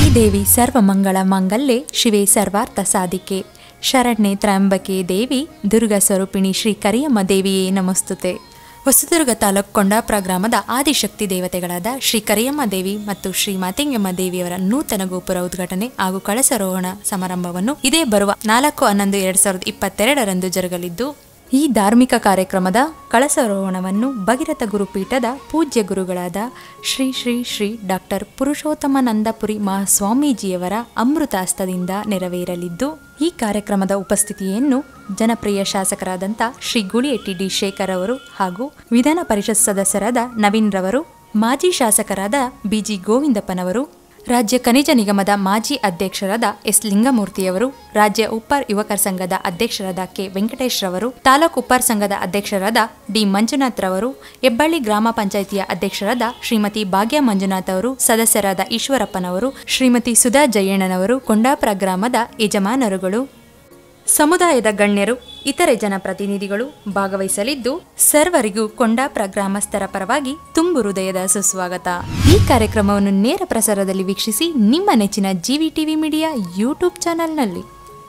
ಶ್ರೀದೇವಿ ಸರ್ವಮಂಗಳ ಮಾಂಗಲ್ಯೆ ಶಿವೆ ಸರ್ವಾರ್ಥ ಸಾಧಿಕೆ ಶರಣ್ಯೆ ತ್ರ್ಯಂಬಕೆ ದೇವಿ ದುರ್ಗಾ ಸ್ವರೂಪಿಣಿ ಶ್ರೀ ಕರಿಯಮ್ಮ ದೇವಿಯೇ ನಮಸ್ತುತೆ ಹೊಸದುರ್ಗ ತಾಲೂಕು ಕೊಂಡಾಪುರ ಗ್ರಾಮದ ಆದಿಶಕ್ತಿ ದೇವತೆಗಳಾದ ಶ್ರೀ ಕರಿಯಮ್ಮ ದೇವಿ ಮತ್ತು ಶ್ರೀ ಮಾತಿಂಗಮ್ಮ ದೇವಿಯವರ ನೂತನ ಗೋಪುರ ಉದ್ಘಾಟನೆ ಹಾಗೂ ಕಳಸಾರೋಹಣ ಸಮಾರಂಭವನ್ನು ಇದೇ ಬರುವ ನಾಲ್ಕು ಹನ್ನೊಂದು ಎರಡ್ ಸಾವಿರದ ಇಪ್ಪತ್ತೆರಡರಂದು ಜರುಗಲಿದ್ದು ಈ ಧಾರ್ಮಿಕ ಕಾರ್ಯಕ್ರಮದ ಕಳಸಾರೋಹಣವನ್ನು ಭಗೀರಥ ಗುರುಪೀಠದ ಪೂಜ್ಯ ಗುರುಗಳಾದ ಶ್ರೀ ಶ್ರೀ ಶ್ರೀ ಡಾಕ್ಟರ್ ಪುರುಷೋತ್ತಮಾನಂದಪುರಿ ಮಹಾಸ್ವಾಮೀಜಿಯವರ ಅಮೃತ ಹಸ್ತದಿಂದ ನೆರವೇರಲಿದ್ದು ಈ ಕಾರ್ಯಕ್ರಮದ ಉಪಸ್ಥಿತಿಯನ್ನು ಜನಪ್ರಿಯ ಶಾಸಕರಾದಂಥ ಶ್ರೀ ಗುಳಿಯೆಟ್ಟಿ ಡಿ ಶೇಖರ್ ಅವರು ಹಾಗೂ ವಿಧಾನ ಪರಿಷತ್ ಸದಸ್ಯರಾದ ನವೀನ್ ರವರು ಮಾಜಿ ಶಾಸಕರಾದ ಬಿಜಿ ಗೋವಿಂದಪ್ಪನವರು ರಾಜ್ಯ ಖನಿಜ ನಿಗಮದ ಮಾಜಿ ಅಧ್ಯಕ್ಷರಾದ ಎಸ್ ಲಿಂಗಮೂರ್ತಿಯವರು ರಾಜ್ಯ ಉಪ್ಪಾರ್ ಯುವಕರ ಸಂಘದ ಅಧ್ಯಕ್ಷರಾದ ಕೆ ವೆಂಕಟೇಶ್ ರವರು ತಾಲೂಕು ಉಪ್ಪಾರ್ ಸಂಘದ ಅಧ್ಯಕ್ಷರಾದ ಡಿ ಮಂಜುನಾಥ್ ರವರು ಹೆಬ್ಬಳ್ಳಿ ಗ್ರಾಮ ಪಂಚಾಯಿತಿಯ ಅಧ್ಯಕ್ಷರಾದ ಶ್ರೀಮತಿ ಭಾಗ್ಯ ಮಂಜುನಾಥ್ ಅವರು ಸದಸ್ಯರಾದ ಈಶ್ವರಪ್ಪನವರು ಶ್ರೀಮತಿ ಸುಧಾ ಜಯಣ್ಣನವರು ಕೊಂಡಾಪುರ ಗ್ರಾಮದ ಯಜಮಾನರುಗಳು ಸಮುದಾಯದ ಗಣ್ಯರು ಇತರೆ ಜನಪ್ರತಿನಿಧಿಗಳು ಭಾಗವಹಿಸಲಿದ್ದು ಸರ್ವರಿಗೂ ಕೊಂಡಾಪುರ ಗ್ರಾಮಸ್ಥರ ಪರವಾಗಿ ತುಂಬು ಹೃದಯದ ಸುಸ್ವಾಗತ ಈ ಕಾರ್ಯಕ್ರಮವನ್ನು ನೇರ ಪ್ರಸಾರದಲ್ಲಿ ವೀಕ್ಷಿಸಿ ನಿಮ್ಮ ನೆಚ್ಚಿನ ಜಿವಿ ಟಿವಿ ಮೀಡಿಯಾ ಯೂಟ್ಯೂಬ್ ಚಾನೆಲ್ನಲ್ಲಿ